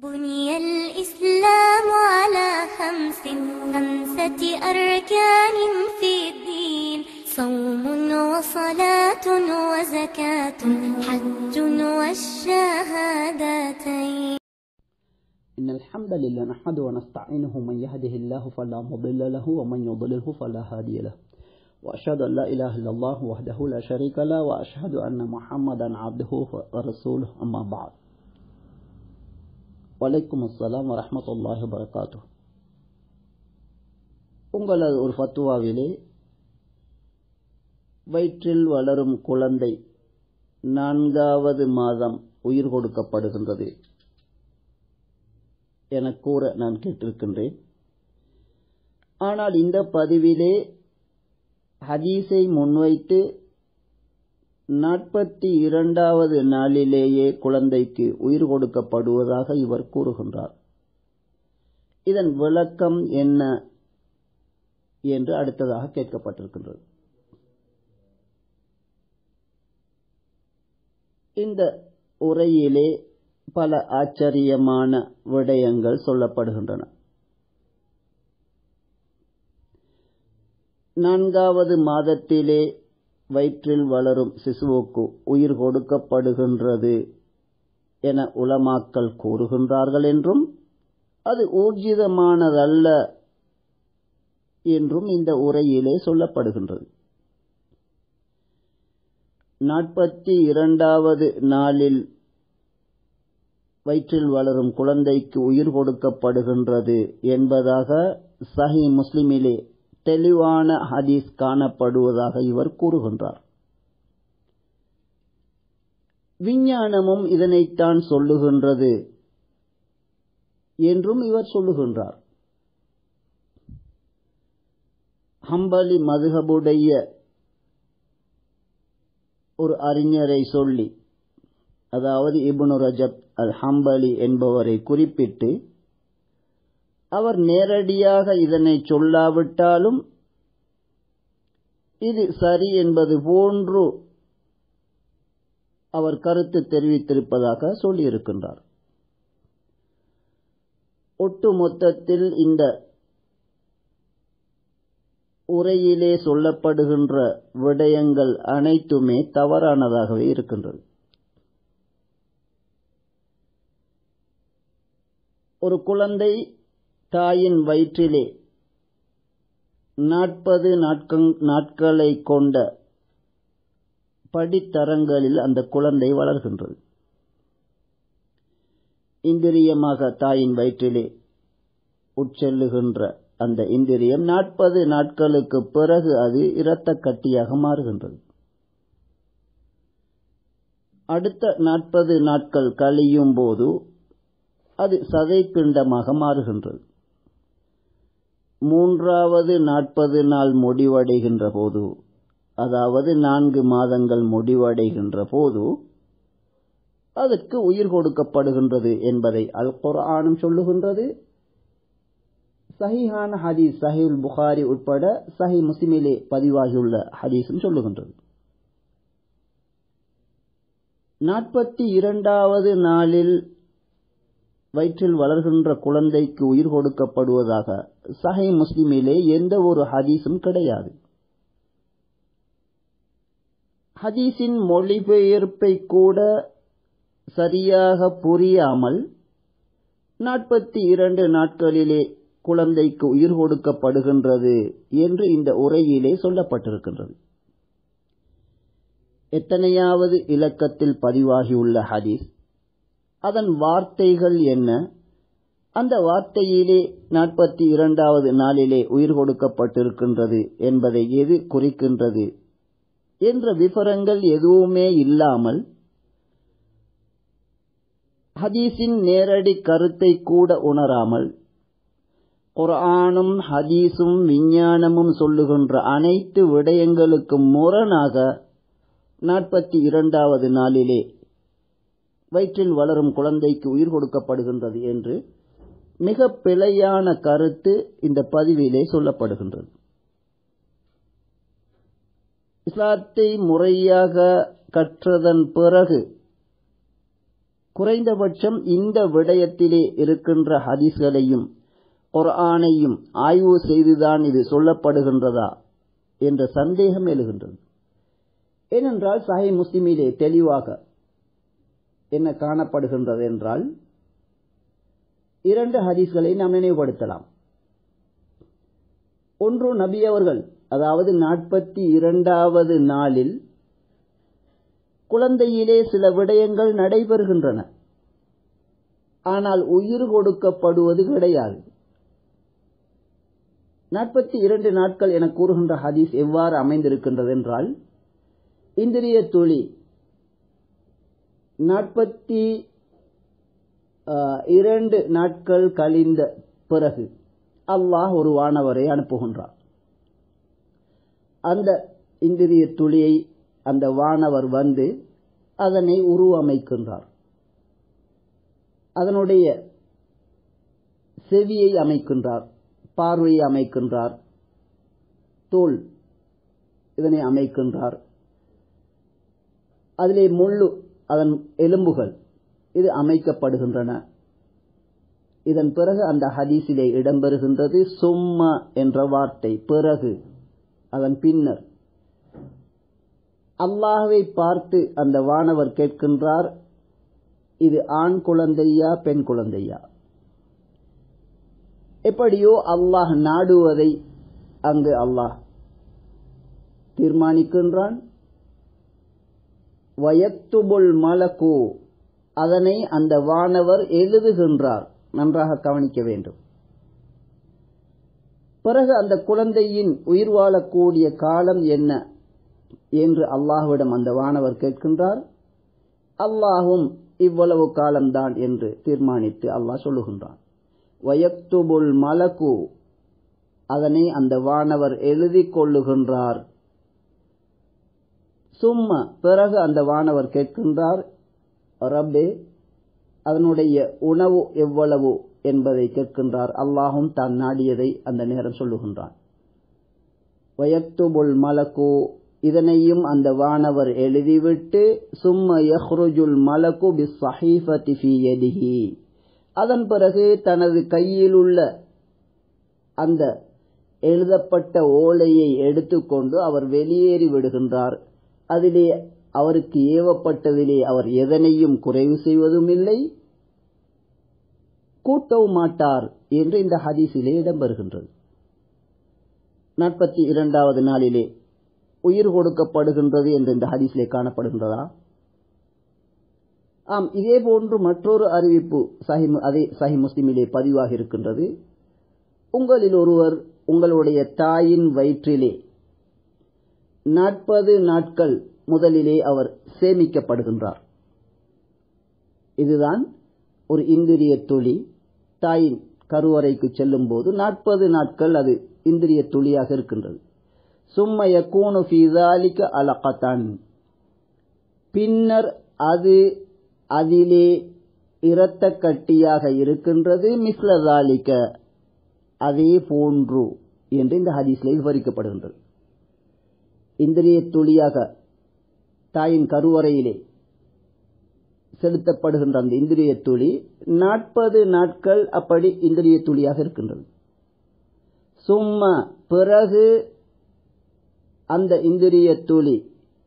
بني الإسلام على خمس خمسة أركان في الدين صوم وصلاة وزكاة حج والشهادتين إن الحمد لله نحمده ونستعينه من يهده الله فلا مضل له ومن يضلله فلا هادي له وأشهد أن لا إله إلا الله وحده لا شريك له وأشهد أن محمدا عبده ورسوله أما بعد வலைக்கும் அஸ்ஸலாம் வரஹமத்துல்லாஹி வபரகாத்து உங்களது ஒரு ஃபத்துவாவிலே வயிற்றில் வளரும் குழந்தை நான்காவது மாதம் உயிர் கொடுக்கப்படுகின்றது என கூற நான் கேட்டிருக்கின்றேன் ஆனால் இந்த பதிவிலே ஹதீஸை முன்வைத்து நாற்பத்தி இரண்டாவது நாளிலேயே குழந்தைக்கு உயிர் கொடுக்கப்படுவதாக இவர் கூறுகின்றார் இதன் விளக்கம் என்ன என்று அடுத்ததாக கேட்கப்பட்டிருக்கின்றது இந்த உரையிலே பல ஆச்சரியமான விடயங்கள் சொல்லப்படுகின்றன நான்காவது மாதத்திலே வயிற்றில் வளரும் சிசுவுக்கு உயிர் கொடுக்கப்படுகின்றது என உலமாக்கல் கூறுகின்றார்கள் என்றும் அது ஊர்ஜிதமானதல்ல என்றும் இந்த உரையிலே சொல்லப்படுகின்றது நாற்பத்தி இரண்டாவது நாளில் வயிற்றில் வளரும் குழந்தைக்கு உயிர் கொடுக்கப்படுகின்றது என்பதாக சஹி முஸ்லிமிலே தெளிவான ஹதீஸ் காணப்படுவதாக இவர் கூறுகின்றார் விஞ்ஞானமும் இதனைத்தான் சொல்லுகின்றது என்றும் இவர் சொல்லுகின்றார் ஹம்பலி மதுகபுடைய ஒரு அறிஞரை சொல்லி அதாவது இபுனு ரஜப் அல் ஹம்பலி என்பவரை குறிப்பிட்டு அவர் நேரடியாக இதனை சொல்லாவிட்டாலும் இது சரி என்பது போன்று அவர் கருத்து தெரிவித்திருப்பதாக சொல்லியிருக்கின்றார் ஒட்டு மொத்தத்தில் இந்த உரையிலே சொல்லப்படுகின்ற விடயங்கள் அனைத்துமே தவறானதாகவே இருக்கின்றது ஒரு குழந்தை தாயின் வயிற்றிலே நாற்பது நாட்களை கொண்ட படித்தரங்களில் அந்த குழந்தை வளர்கின்றது இந்திரியமாக தாயின் வயிற்றிலே உட்செல்லுகின்ற அந்த இந்திரியம் நாற்பது நாட்களுக்கு பிறகு அது இரத்த கட்டியாக மாறுகின்றது அடுத்த நாற்பது நாட்கள் கழியும் போது அது சதை பிண்டமாக மாறுகின்றது மூன்றாவது நாற்பது நாள் முடிவடைகின்ற போது அதாவது நான்கு மாதங்கள் முடிவடைகின்ற போது அதற்கு உயிர் கொடுக்கப்படுகின்றது என்பதை அல் குர்ஆனும் சொல்லுகின்றது சஹிஹான ஹதீஸ் சஹில் புகாரி உட்பட சஹி முஸ்லிமிலே பதிவாகியுள்ள ஹதீஸும் சொல்லுகின்றது நாற்பத்தி இரண்டாவது நாளில் வயிற்றில் வளர்கின்ற குழந்தைக்கு உயிர் கொடுக்கப்படுவதாக சஹை முஸ்லிமிலே எந்த ஒரு ஹதீஸும் கிடையாது ஹதீஸின் மொழிபெயர்ப்பை கூட சரியாக புரியாமல் நாற்பத்தி இரண்டு நாட்களிலே குழந்தைக்கு உயிர் கொடுக்கப்படுகின்றது என்று இந்த உரையிலே சொல்லப்பட்டிருக்கின்றது எத்தனையாவது இலக்கத்தில் பதிவாகியுள்ள ஹதீஸ் அதன் வார்த்தைகள் என்ன அந்த வார்த்தையிலே நாற்பத்தி இரண்டாவது நாளிலே உயிர் கொடுக்கப்பட்டிருக்கின்றது என்பதை எது குறிக்கின்றது என்ற விவரங்கள் எதுவுமே இல்லாமல் ஹதீஸின் நேரடி கருத்தை கூட உணராமல் குர்ஆனும் ஹதீஸும் விஞ்ஞானமும் சொல்லுகின்ற அனைத்து விடயங்களுக்கும் முரணாக நாற்பத்தி இரண்டாவது நாளிலே வயிற்றில் வளரும் குழந்தைக்கு உயிர் கொடுக்கப்படுகின்றது என்று மிக பிழையான கருத்து இந்த பதிவிலே சொல்லப்படுகின்றது இஸ்லாத்தை முறையாக கற்றதன் பிறகு குறைந்தபட்சம் இந்த விடயத்திலே இருக்கின்ற ஹதீஸ்களையும் குர்ஆனையும் ஆய்வு செய்துதான் இது சொல்லப்படுகின்றதா என்ற சந்தேகம் எழுகின்றது ஏனென்றால் சஹி முஸ்லிமிலே தெளிவாக என்ன காணப்படுகின்றது என்றால் இரண்டு ஹதீஸ்களை நாம் நினைவுபடுத்தலாம் ஒன்று நபி அவர்கள் அதாவது நாற்பத்தி இரண்டாவது நாளில் குழந்தையிலே சில விடயங்கள் நடைபெறுகின்றன ஆனால் உயிர் கொடுக்கப்படுவது கிடையாது நாற்பத்தி இரண்டு நாட்கள் என கூறுகின்ற ஹதீஸ் எவ்வாறு அமைந்திருக்கின்றது என்றால் இந்திரிய துளி நாற்பத்தி இரண்டு நாட்கள் கழிந்த பிறகு அல்லாஹ் ஒரு வானவரை அனுப்புகின்றார் அந்த இந்திரிய துளியை அந்த வானவர் வந்து அதனை உருவமைக்கின்றார் அதனுடைய செவியை அமைக்கின்றார் பார்வையை அமைக்கின்றார் தோல் இதனை அமைக்கின்றார் அதிலே முள்ளு அதன் எலும்புகள் இது அமைக்கப்படுகின்றன இதன் பிறகு அந்த ஹதீஸிலே இடம்பெறுகின்றது சும்மா என்ற வார்த்தை பிறகு அதன் பின்னர் அல்லாஹவை பார்த்து அந்த வானவர் கேட்கின்றார் இது ஆண் குழந்தையா பெண் குழந்தையா எப்படியோ அல்லாஹ் நாடுவதை அங்கு அல்லாஹ் தீர்மானிக்கின்றான் வயத்துபுல் மலகு அதனை அந்த வானவர் எழுதுகின்றார் நன்றாக கவனிக்க வேண்டும் பிறகு அந்த குழந்தையின் உயிர் வாழக்கூடிய காலம் என்ன என்று அல்லாஹ்விடம் அந்த வானவர் கேட்கின்றார் அல்லாஹும் இவ்வளவு காலம்தான் என்று தீர்மானித்து அல்லாஹ் சொல்லுகின்றான் வயக்துபுல் மலகு அதனை அந்த வானவர் எழுதி கொள்ளுகின்றார் சும்மா பிறகு அந்த வானவர் கேட்கின்றார் ரப்பே அதனுடைய உணவு எவ்வளவு என்பதை கேட்கின்றார் அல்லாஹும் தான் நாடியதை அந்த நேரம் சொல்லுகின்றான் வயக்துபுல் மலகு இதனையும் அந்த வானவர் எழுதிவிட்டு சும்ம யஹ்ருஜுல் மலகு பிஸ் சஹீஃபதி ஃபீ யதிஹி அதன் பிறகு தனது கையில் உள்ள அந்த எழுதப்பட்ட ஓலையை எடுத்துக்கொண்டு அவர் வெளியேறி விடுகின்றார் அதிலே அவருக்கு ஏவப்பட்டதிலே அவர் எதனையும் குறைவு செய்வதும் இல்லை கூட்டவும் மாட்டார் என்று இந்த ஹதீஸிலே இடம்பெறுகின்றது நாற்பத்தி இரண்டாவது நாளிலே உயிர் கொடுக்கப்படுகின்றது என்று இந்த ஹதீஸிலே காணப்படுகின்றதா ஆம் இதே போன்று மற்றொரு அறிவிப்பு சஹி அதே சஹி முஸ்லிமிலே பதிவாக இருக்கின்றது உங்களில் ஒருவர் உங்களுடைய தாயின் வயிற்றிலே நாற்பது நாட்கள் முதலிலே அவர் சேமிக்கப்படுகின்றார் இதுதான் ஒரு இந்திரிய துளி தாயின் கருவறைக்கு செல்லும் போது நாற்பது நாட்கள் அது இந்திரிய துளியாக இருக்கின்றது சும்மைய கூணு ஃபீதாலிக்க அலகத்தான் பின்னர் அது அதிலே இரத்த கட்டியாக இருக்கின்றது மிஸ்லதாலிக்க அதே போன்று என்று இந்த ஹதீஸ்ல விவரிக்கப்படுகின்றது இந்திரிய துளியாக தாயின் கருவறையிலே செலுத்தப்படுகின்ற அந்த இந்திரிய துளி நாற்பது நாட்கள் அப்படி இந்திரிய துளியாக இருக்கின்றது சும்மா பிறகு அந்த இந்திரிய துளி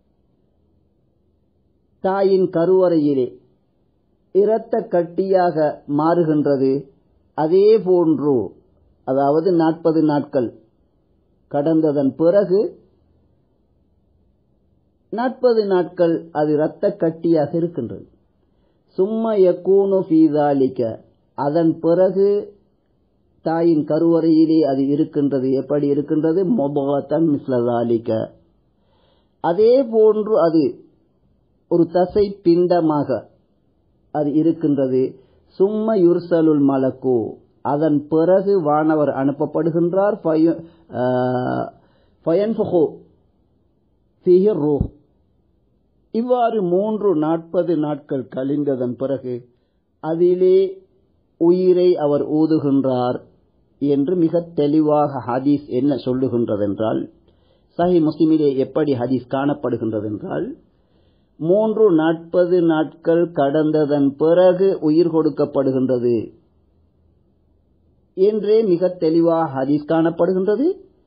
தாயின் கருவறையிலே இரத்த கட்டியாக மாறுகின்றது அதே போன்று அதாவது நாற்பது நாட்கள் கடந்ததன் பிறகு நாற்பது நாட்கள் அது இரத்த கட்டியாக இருக்கின்றது சும்மா யக்கூனு ஃபீதாலிக்க அதன் பிறகு தாயின் கருவறையிலே அது இருக்கின்றது எப்படி இருக்கின்றது மொபகத்தன் மிஸ்லதாலிக்க அதே போன்று அது ஒரு தசை பிண்டமாக அது இருக்கின்றது சும்ம யுர்சலுல் மலக்கு அதன் பிறகு வானவர் அனுப்பப்படுகின்றார் இவ்வாறு மூன்று நாற்பது நாட்கள் கழிந்ததன் பிறகு அதிலே உயிரை அவர் ஊதுகின்றார் என்று மிக தெளிவாக ஹதீஸ் என்ன சொல்லுகின்றதென்றால் சஹி முஸ்லிமிலே எப்படி ஹதீஸ் காணப்படுகின்றதென்றால் மூன்று நாற்பது நாட்கள் கடந்ததன் பிறகு உயிர் கொடுக்கப்படுகின்றது என்றே மிக தெளிவாக ஹதீஸ் காணப்படுகின்றது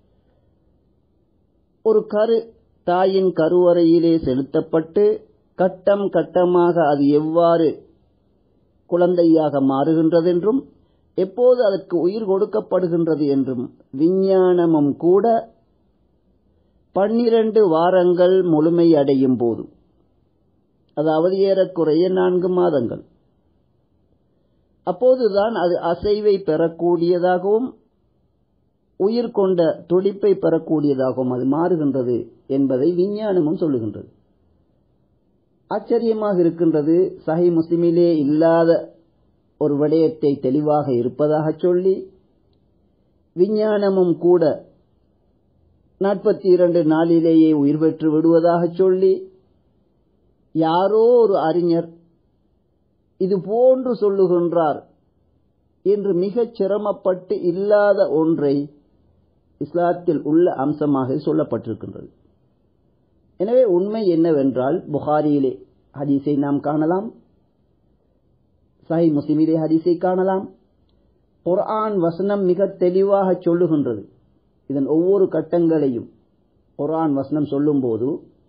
ஒரு கரு தாயின் கருவறையிலே செலுத்தப்பட்டு கட்டம் கட்டமாக அது எவ்வாறு குழந்தையாக மாறுகின்றது என்றும் எப்போது அதற்கு உயிர் கொடுக்கப்படுகின்றது என்றும் விஞ்ஞானமும் கூட பன்னிரண்டு வாரங்கள் முழுமையடையும் போது அதாவது ஏறக்குறைய நான்கு மாதங்கள் அப்போதுதான் அது அசைவை பெறக்கூடியதாகவும் உயிர் கொண்ட துடிப்பை பெறக்கூடியதாகவும் அது மாறுகின்றது என்பதை விஞ்ஞானமும் சொல்லுகின்றது ஆச்சரியமாக இருக்கின்றது சஹி முஸ்லிமிலே இல்லாத ஒரு விடயத்தை தெளிவாக இருப்பதாக சொல்லி விஞ்ஞானமும் கூட நாற்பத்தி இரண்டு நாளிலேயே உயிர் பெற்று விடுவதாக சொல்லி யாரோ ஒரு அறிஞர் இது போன்று சொல்லுகின்றார் என்று மிகச் சிரமப்பட்டு இல்லாத ஒன்றை இஸ்லாத்தில் உள்ள அம்சமாக சொல்லப்பட்டிருக்கின்றது எனவே உண்மை என்னவென்றால் புகாரியிலே ஹதீஸை நாம் காணலாம் சஹி முஸ்லிமிலே ஹதீஸை காணலாம் குர்ஆன் வசனம் மிக தெளிவாக சொல்லுகின்றது இதன் ஒவ்வொரு கட்டங்களையும் குர்ஆன் வசனம் சொல்லும்போது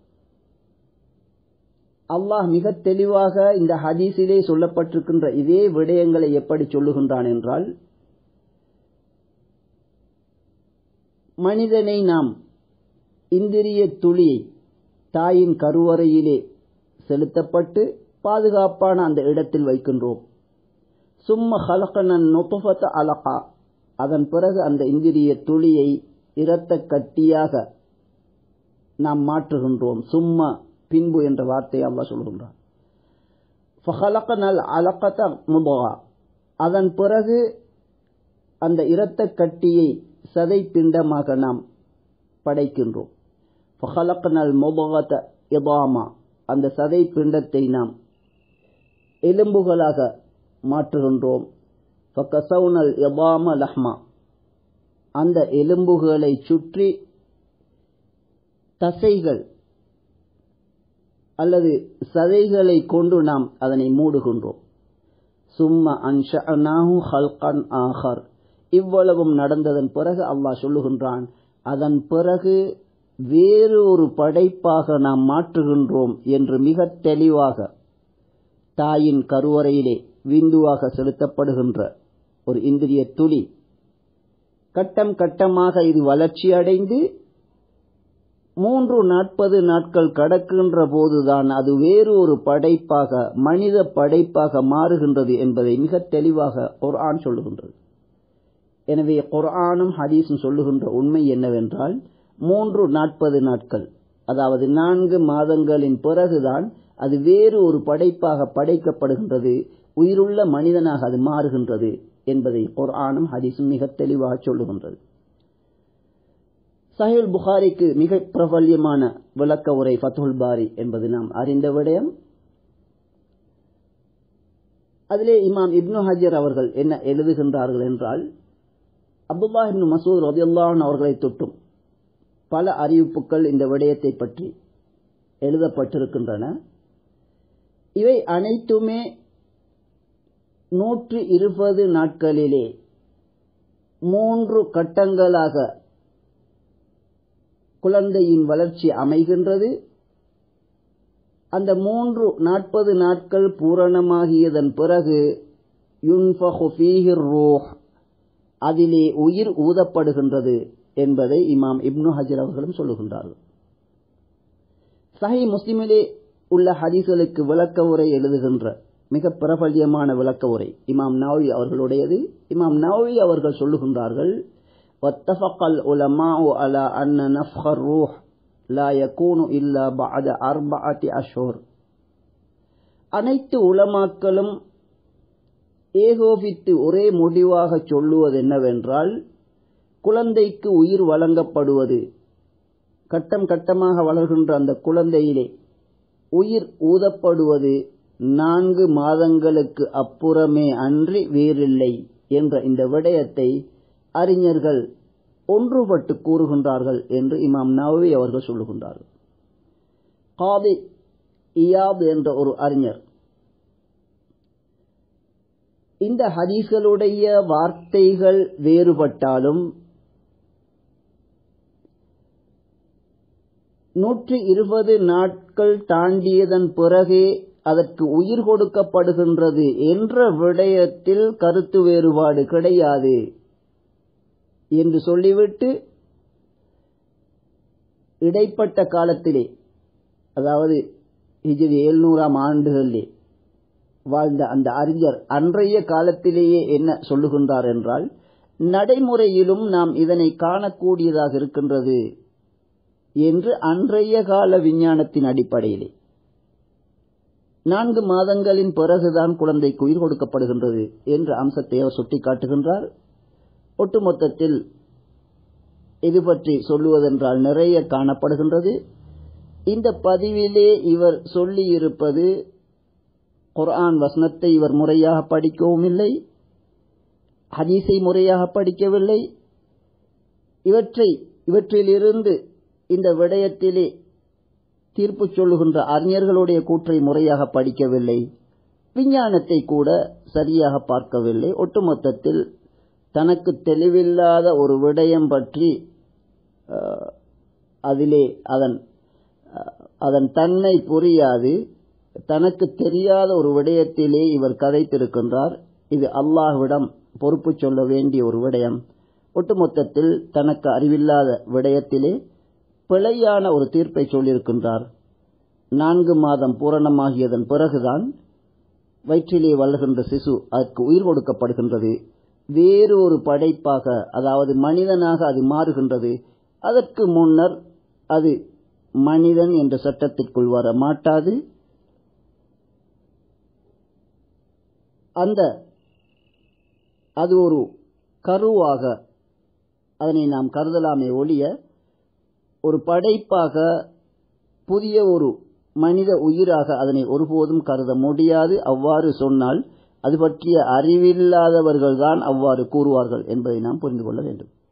அல்லாஹ் மிக தெளிவாக இந்த ஹதீஸிலே சொல்லப்பட்டிருக்கின்ற இதே விடயங்களை எப்படி சொல்லுகின்றான் என்றால் மனிதனை நாம் இந்திரிய துளியை தாயின் கருவறையிலே செலுத்தப்பட்டு பாதுகாப்பான அந்த இடத்தில் வைக்கின்றோம் சும்ம ஹலகனன் நொத்துஃபத்த அலகா அதன் பிறகு அந்த இந்திரிய துளியை இரத்த கட்டியாக நாம் மாற்றுகின்றோம் சும்மா பின்பு என்ற வார்த்தையை அல்லாஹ் சொல்கின்றான் ஃபஹலகனல் அலகத முபகா அதன் பிறகு அந்த இரத்த கட்டியை சதை பிண்டமாக நாம் படைக்கின்றோம் ஃபஹலகனல் முபகத இபாமா அந்த சதை பிண்டத்தை நாம் எலும்புகளாக மாற்றுகின்றோம் ஃபகசவுனல் இபாம லஹ்மா அந்த எலும்புகளை சுற்றி தசைகள் அல்லது சதைகளை கொண்டு நாம் அதனை மூடுகின்றோம் சும்ம அன்ஷஅனாஹு ஹல்கன் ஆஹர் இவ்வளவும் நடந்ததன் பிறகு அல்லாஹ் சொல்லுகின்றான் அதன் பிறகு வேறு ஒரு படைப்பாக நாம் மாற்றுகின்றோம் என்று மிக தெளிவாக தாயின் கருவறையிலே விந்துவாக செலுத்தப்படுகின்ற ஒரு இந்திரிய துளி கட்டம் கட்டமாக இது வளர்ச்சி அடைந்து மூன்று நாற்பது நாட்கள் கடக்கின்ற போதுதான் அது வேறு ஒரு படைப்பாக மனித படைப்பாக மாறுகின்றது என்பதை மிக தெளிவாக குர்ஆன் சொல்லுகின்றது எனவே குர்ஆனும் ஹதீஸும் சொல்லுகின்ற உண்மை என்னவென்றால் மூன்று நாற்பது நாட்கள் அதாவது நான்கு மாதங்களின் பிறகுதான் அது வேறு ஒரு படைப்பாக படைக்கப்படுகின்றது உயிருள்ள மனிதனாக அது மாறுகின்றது என்பதை குர்ஆனும் ஹதீஸும் மிக தெளிவாக சொல்லுகின்றது சஹில் புகாரிக்கு மிக பிரபல்யமான விளக்க உரை ஃபத்துல் பாரி என்பது நாம் அறிந்த விடயம் அதிலே இமாம் இப்னு ஹஜர் அவர்கள் என்ன எழுதுகின்றார்கள் என்றால் அப்துல்லா இப்னு மசூத் ரதியுல்லான் அவர்களை தொட்டும் பல அறிவிப்புகள் இந்த விடயத்தை பற்றி எழுதப்பட்டிருக்கின்றன இவை அனைத்துமே நூற்று இருபது நாட்களிலே மூன்று கட்டங்களாக குழந்தையின் வளர்ச்சி அமைகின்றது அந்த மூன்று நாற்பது நாட்கள் பூரணமாகியதன் பிறகு ரூஹ் அதிலே உயிர் ஊதப்படுகின்றது என்பதை இமாம் இப்னு ஹஜர் அவர்களும் சொல்லுகின்றார்கள் சஹி முஸ்லிமிலே உள்ள ஹதீஸ்களுக்கு விளக்க உரை எழுதுகின்ற மிக பிரபல்யமான விளக்க உரை இமாம் நவவி அவர்களுடையது இமாம் நவவி அவர்கள் சொல்லுகின்றார்கள் واتفق العلماء على أن نفخ الروح لا يكون إلا بعد أربعة أشهر அனைத்து உலமாக்களும் ஏகோபித்து ஒரே முடிவாக சொல்லுவது என்னவென்றால் குழந்தைக்கு உயிர் வழங்கப்படுவது கட்டம் கட்டமாக வளர்கின்ற அந்த குழந்தையிலே உயிர் ஊதப்படுவது நான்கு மாதங்களுக்கு அப்புறமே அன்றி வேறில்லை என்ற இந்த விடயத்தை அறிஞர்கள் ஒன்றுபட்டு கூறுகின்றார்கள் என்று இமாம் நவவி அவர்கள் சொல்லுகின்றார்கள் காதி இயாப் என்ற ஒரு அறிஞர் இந்த ஹதீஸ்களுடைய வார்த்தைகள் வேறுபட்டாலும் நூற்றி இருபது நாட்கள் தாண்டியதன் பிறகே அதற்கு உயிர் கொடுக்கப்படுகின்றது என்ற விடயத்தில் கருத்து வேறுபாடு கிடையாது என்று சொல்லிவிட்டு இடைப்பட்ட காலத்திலே அதாவது ஹிஜ்ரி எழுநூறாம் ஆண்டுகளிலே வாழ்ந்த அந்த அறிஞர் அன்றைய காலத்திலேயே என்ன சொல்லுகின்றார் என்றால் நடைமுறையிலும் நாம் இதனை காணக்கூடியதாக இருக்கின்றது என்று அன்றைய கால விஞ்ஞானத்தின் அடிப்படையிலே நான்கு மாதங்களின் பிறகுதான் குழந்தைக்கு உயிர் கொடுக்கப்படுகின்றது என்ற அம்சத்தை அவர் சுட்டிக்காட்டுகின்றார் ஒட்டுமொத்தத்தில் இது பற்றி சொல்லுவதென்றால் நிறைய காணப்படுகின்றது இந்த பதிவிலே இவர் சொல்லியிருப்பது குர்ஆன் வசனத்தை இவர் முறையாக படிக்கவும் இல்லை ஹதீஸை முறையாக படிக்கவில்லை இவற்றை இவற்றிலிருந்து இந்த விடயத்திலே தீர்ப்பு சொல்லுகின்ற அறிஞர்களுடைய கூற்றை முறையாக படிக்கவில்லை விஞ்ஞானத்தை கூட சரியாக பார்க்கவில்லை ஒட்டுமொத்தத்தில் தனக்கு தெளிவில்லாத ஒரு விடயம் பற்றி அதிலே அதன் அதன் தன்மை புரியாது தனக்கு தெரியாத ஒரு விடயத்திலே இவர் கதைத்திருக்கின்றார் இது அல்லாஹ்விடம் பொறுப்பு சொல்ல வேண்டிய ஒரு விடயம் ஒட்டுமொத்தத்தில் தனக்கு அறிவில்லாத விடயத்திலே பிழையான ஒரு தீர்ப்பை சொல்லியிருக்கின்றார் நான்கு மாதம் பூரணமாகியதன் பிறகுதான் வயிற்றிலே வளர்கின்ற சிசு அதற்கு உயிர் கொடுக்கப்படுகின்றது வேறு ஒரு படைப்பாக அதாவது மனிதனாக அது மாறுகின்றது அதற்கு முன்னர் அது மனிதன் என்ற சட்டத்திற்குள் வர மாட்டாது அந்த அது ஒரு கருவாக அதனை நாம் கருதலாமே ஒழிய ஒரு படைப்பாக புதிய ஒரு மனித உயிராக அதனை ஒருபோதும் கருத முடியாது அவ்வாறு சொன்னால் அது பற்றிய அறிவில்லாதவர்கள்தான் அவ்வாறு கூறுவார்கள் என்பதை நாம் புரிந்து கொள்ள வேண்டும்